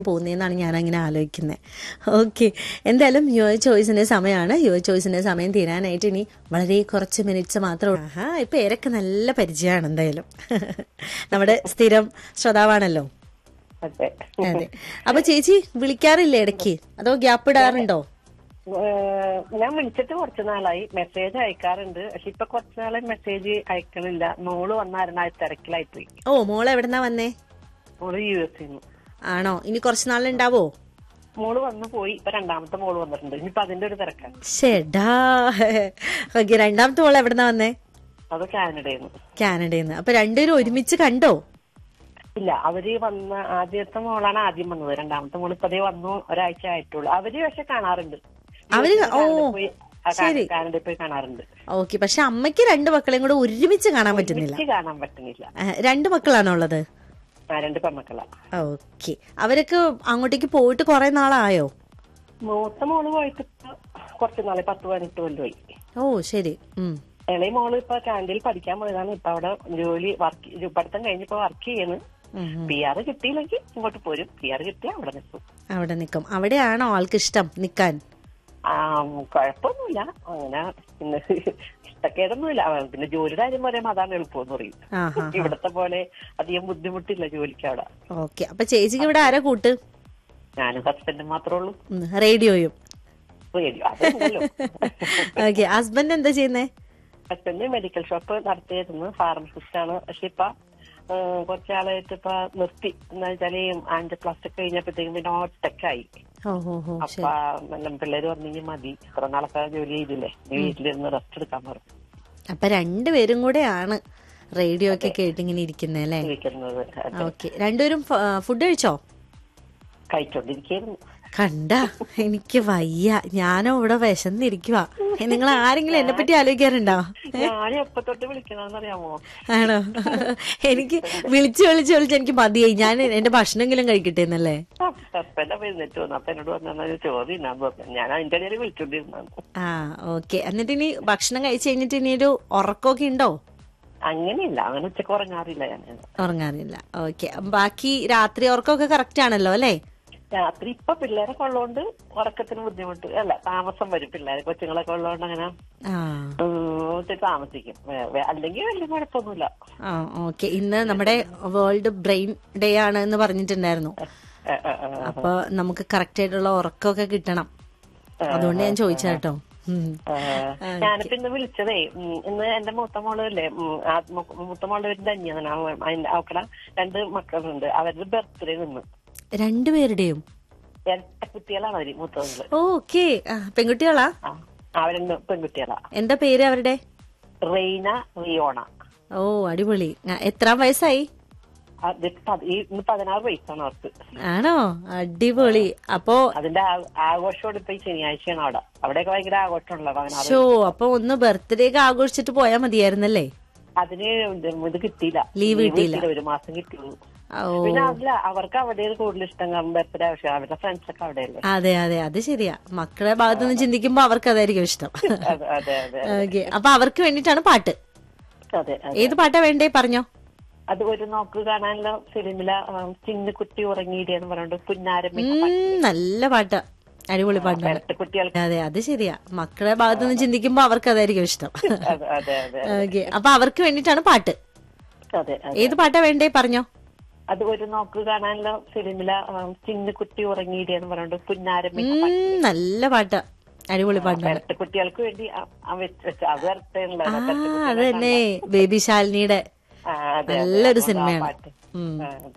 പോകുന്നതെന്നാണ് ഞാൻ അങ്ങനെ ആലോചിക്കുന്നത് ഓക്കെ എന്തായാലും യുവർ ചോയ്സിന്റെ സമയമാണ് യുവർ ചോയ്സിന്റെ സമയം തീരാനായിട്ട് ഇനി വളരെ കുറച്ച് മിനിറ്റ്സ് മാത്രമേ ഉള്ളൂ. ആഹാ ഈ പേരൊക്കെ നല്ല പരിചയമാണ് എന്തായാലും നമ്മുടെ സ്ഥിരം ശ്രോതാവാണല്ലോ അതെ അതെ അപ്പൊ ചേച്ചി വിളിക്കാറില്ലേ ഇടയ്ക്ക് അതോ ഗ്യാപ്പ് ഇടാറുണ്ടോ ഏഹ് ഞാൻ വിളിച്ചിട്ട് കുറച്ച് നാളായി മെസ്സേജ് അയക്കാറുണ്ട് പക്ഷെ ഇപ്പൊ കുറച്ച് നാളെ മെസ്സേജ് അയക്കണില്ല മോള് വന്നായിരുന്നു ആ തിരക്കിലായി പോയി ഓ മോള് എവിടെന്നാ വന്നേ മോള് യു എസ് ആണോ ഇനി കുറച്ച് നാളുണ്ടാവോ മോള് വന്നു പോയി ഇപ്പൊ രണ്ടാമത്തെ മോള് വന്നിട്ടുണ്ട് ഇനിയിപ്പൊ അതിന്റെ ഒരു തിരക്കാണ് ഷെടാ ഓക്കെ രണ്ടാമത്തെ മോള് എവിടെന്നാ വന്നേ അത് കാനഡയിൽ നിന്ന് കാനഡയിൽ നിന്ന് അപ്പൊ രണ്ടുപേരും ഒരുമിച്ച് കണ്ടോ ഇല്ല അവര് വന്ന ആദ്യത്തെ മോളാണ് ആദ്യം വന്നത് രണ്ടാമത്തെ മോള് ഇപ്പതേ വന്നു ഒരാഴ്ച ആയിട്ടുള്ളൂ അവര് പക്ഷെ കാണാറുണ്ട് അവര് കാനഡയിൽ ഓ, പോയി ആ, കാ- ശരി. കാനഡയിൽ പോയി കാണാറുണ്ട് ഓക്കെ പക്ഷെ അമ്മയ്ക്ക് രണ്ട് മക്കളെയും കൂടെ ഒരുമിച്ച് കാണാൻ പറ്റുന്നില്ല എനിക്ക് കാണാൻ പറ്റുന്നില്ല ആ, രണ്ട് മക്കളാണോ ഉള്ളത് ആ രണ്ട് പെൺമക്കളാ ഓക്കെ അവരൊക്കെ അങ്ങോട്ടേക്ക് പോയിട്ട് കുറെ നാളായോ മൂത്ത മോള് പോയിട്ട് ഇപ്പൊ കുറച്ച് നാളെ പത്ത് പതിനെട്ട് കൊല്ലമായി ഓ ശരി ഉം ഇളയ മോള് ഇപ്പൊ കാനഡയിൽ പഠിക്കാൻ പോയതാണ് ഇപ്പൊ അവിടെ ജോലി വർക്ക് പഠിത്തം കഴിഞ്ഞിപ്പോ വർക്ക് ചെയ്യുന്നു ഉം, ഉം. പി ആർ കിട്ടിയില്ലെങ്കിൽ ഇങ്ങോട്ട് പോരും പി ആർ കിട്ടിയാൽ അവിടെ നിൽക്കും അവിടെ നിക്കും അവിടെയാണോ ആൾക്ക് ഇഷ്ടം നിക്കാൻ ആ കുഴപ്പമൊന്നുമില്ല അങ്ങനെ പിന്നെ ഇഷ്ടക്കേടൊന്നുമില്ല ആ, പിന്നെ ജോലിയുടെ കാര്യം പറയുമ്പോ അതാണ് എളുപ്പമെന്ന് പറയും ആ ഹാ ഇവിടത്തെ പോലെ അധികം ബുദ്ധിമുട്ടില്ല ജോലിക്ക് അവിടെ ഓക്കെ അപ്പൊ ചേച്ചിക്ക് ഇവിടെ ആരാ കൂട്ട് ഞാനും ഹസ്ബൻഡും മാത്രമേ ഉള്ളൂ ഉം, റേഡിയോയും റേഡിയോ അതുണ്ടല്ലോ ഓക്കെ ഹസ്ബൻഡ് എന്താ ചെയ്യുന്നേ ഹസ്ബൻഡ് മെഡിക്കൽ ഷോപ്പ് നടത്തിയിരുന്നു ഫാർമസിസ്റ്റ് ആണ് പക്ഷെ ഇപ്പൊ ആ, കുറച്ചാളായിട്ട് ഇപ്പൊ നിർത്തി എന്താ വെച്ചാല് ആൻഡ് കഴിഞ്ഞപ്പോഴത്തേക്കും പിന്നെ ഒറ്റക്കായി ഓ ഹോ ഹോ ശരി അപ്പൊ എല്ലാം പിള്ളേര് പറഞ്ഞെങ്കിൽ മതി ഇത്ര നാളൊക്കെ ജോലി ചെയ്തില്ലേ നീ വീട്ടിലിരുന്ന് റെസ്റ്റ് എടുക്കാൻ പറഞ്ഞു അപ്പൊ രണ്ടുപേരും കൂടെയാണ് റേഡിയോ ഒക്കെ കേട്ടിങ്ങനെ ഇരിക്കുന്നേ അല്ലേ ഇരിക്കുന്നത് ഓക്കെ രണ്ടുപേരും ഫുഡ് കഴിച്ചോ കഴിച്ചോണ്ടിരിക്കുന്നു കണ്ട എനിക്ക് വയ്യ ഞാനോ ഇവിടെ വിശന്നിരിക്കുവാ നിങ്ങൾ ആരെങ്കിലും എന്നെ പറ്റി ആലോചിക്കാറുണ്ടോ ഞാൻ എപ്പോ തൊട്ട് വിളിക്കണമെന്നറിയാമോ ആണോ എനിക്ക് വിളിച്ച് വിളിച്ച് വിളിച്ച് എനിക്ക് മതിയായി ഞാൻ എന്റെ ഭക്ഷണമെങ്കിലും കഴിക്കട്ടെ എന്നല്ലേ ഹസ്ബൻഡ് അപ്പൊ എഴുന്നേറ്റ് വന്നു അപ്പൊ എന്നോട് പറഞ്ഞ ചോദ്യം ഇന്നാന്ന് പറഞ്ഞു ഞാൻ അതിന്റെ ഇടയിൽ വിളിച്ചോണ്ടിരുന്നു ആ ഓക്കെ എന്നിട്ട് ഇനി ഭക്ഷണം കഴിച്ചു കഴിഞ്ഞിട്ട് ഇനി ഒരു ഉറക്കമൊക്കെ ഉണ്ടോ അങ്ങനെയില്ല അങ്ങനെ ഉച്ചക്ക് ഉറങ്ങാറില്ല ഞാൻ ഉറങ്ങാറില്ല ഓക്കെ ബാക്കി രാത്രി ഉറക്കമൊക്കെ കറക്റ്റ് ആണല്ലോ അല്ലേ രാത്രി ഇപ്പൊ പിള്ളേരൊക്കെ ഉള്ളതുകൊണ്ട് ഉറക്കത്തിന് ബുദ്ധിമുട്ട് അല്ല താമസം വരും പിള്ളേരെ കൊച്ചുങ്ങളൊക്കെ ഉള്ളതുകൊണ്ട് അങ്ങനെ ആ ഉം, ഒത്തിരി താമസിക്കും വേ- വേ- അല്ലെങ്കിൽ വലിയ കുഴപ്പമൊന്നുമില്ല ആ ഓക്കെ ഇന്ന് നമ്മുടെ വേൾഡ് ബ്രെയിൻ ഡേ ആണ് എന്ന് പറഞ്ഞിട്ടുണ്ടായിരുന്നു ഏ, ഏ, ഏ. അപ്പൊ നമുക്ക് കറക്റ്റ് ആയിട്ടുള്ള ഉറക്കമൊക്കെ കിട്ടണം അതുകൊണ്ട് ഞാൻ ചോദിച്ച കേട്ടോ ഉം. ആ, ഞാനിപ്പോ ഇന്ന് വിളിച്ചതേ ഉം, ഇന്ന് എന്റെ മൂത്ത മോള് അല്ലേ ഉം, ആ മു- മൂത്ത മോളുടെ പേര് ധന്യാണ് അവക്കടെ രണ്ട് മക്കളുണ്ട് അവരുടെ ബർത്ത്ഡേ നിന്ന് രണ്ടുപേരുടെയും ഇരട്ട കുട്ടികളാണ് അവര് മൂത്തവങ്ങള് ഓക്കെ പെൺകുട്ടികളാ ആ അവരുടെ പെൺകുട്ടികളാ എന്താ പേര് അവരുടെ റെയ്ന റിയോണ ഓ അടിപൊളി ആ, എത്രാം വയസ്സായി അത് പത്- ഈ ഇന്ന് പതിനാറ് വയസ്സാണ് അവർക്ക് ആണോ അടിപൊളി അപ്പോ അതിന്റെ ആ- ആഘോഷമാണ് ഇപ്പൊ ഈ ശനിയാഴ്ചയാണ് അവിടെ അവിടെയൊക്കെ ഭയങ്കര ആഘോഷമുള്ള പതിനാറ് ഷോ അപ്പൊ ഒന്ന് ബർത്ത്ഡേ ഒക്കെ ആഘോഷിച്ചിട്ട് പോയാ മതിയായിരുന്നല്ലേ അതിന് ഇത് ഇത് കിട്ടിയില്ല Leave കിട്ടിയില്ല. ഒരു മാസം കിട്ടിയുള്ളൂ ഓ പിന്നെ അതില്ല അവർക്ക് അവിടെയാണ് കൂടുതൽ ഇഷ്ടം ബർത്ത്ഡേ ആവശ്യം അവരുടെ ഫ്രണ്ട്സ് ഒക്കെ അവിടെയല്ലേ അതെ അതെ അത് ശരിയാ മക്കളെ ഭാഗത്ത് നിന്ന് ചിന്തിക്കുമ്പോ അവർക്ക് അതായിരിക്കും ഇഷ്ടം അതെ അതെ അതെ ഓക്കെ അപ്പൊ അവർക്ക് വേണ്ടിട്ടാണ് പാട്ട് അതെ അതെ ഏത് പാട്ടാ വേണ്ടേ പറഞ്ഞോ അത് ഒരു നോക്ക് കാണാനുള്ള ഫിലിമില ചിന്നു കുട്ടി ഉറങ്ങിയിടെന്ന് പറഞ്ഞിട്ട് പുന്നാരമ്മ ഉം, നല്ല പാട്ടാ അടിപൊളി പാട്ടാണ് ഇരട്ട കുട്ടികൾക്ക് അതെ അത് ശരിയാ മക്കളെ ഭാഗത്ത് നിന്ന് ചിന്തിക്കുമ്പോ അവർക്ക് അതായിരിക്കും ഇഷ്ടം അതെ അതെ അതെ ഓക്കെ അപ്പൊ അവർക്ക് വേണ്ടിട്ടാണ് പാട്ട് അതെ അതെ ഏത് പാട്ടാ വേണ്ടേ പറഞ്ഞോ അത് ഒരു നോക്ക് കാണാനുള്ള ഫിലിമില ചിന്നു കുട്ടി ഉറങ്ങിയിടെന്ന് പറഞ്ഞിട്ട് പുന്നാരമ്മ ഉം, നല്ല പാട്ടാ അടിപൊളി പാട്ടാണ് ഇരട്ട കുട്ടികൾക്ക് വേണ്ടി ആ- ആ വെച്ച് വെച്ച് അത് ഇരട്ടയുള്ള ആ അത് തന്നെ ബേബി ശാലിനിയുടെ ആ, അതെ, അതെ. നല്ലൊരു അതുകൊണ്ട് ആ സിനിമയാണ് പാട്ട്. ഉം. ആ,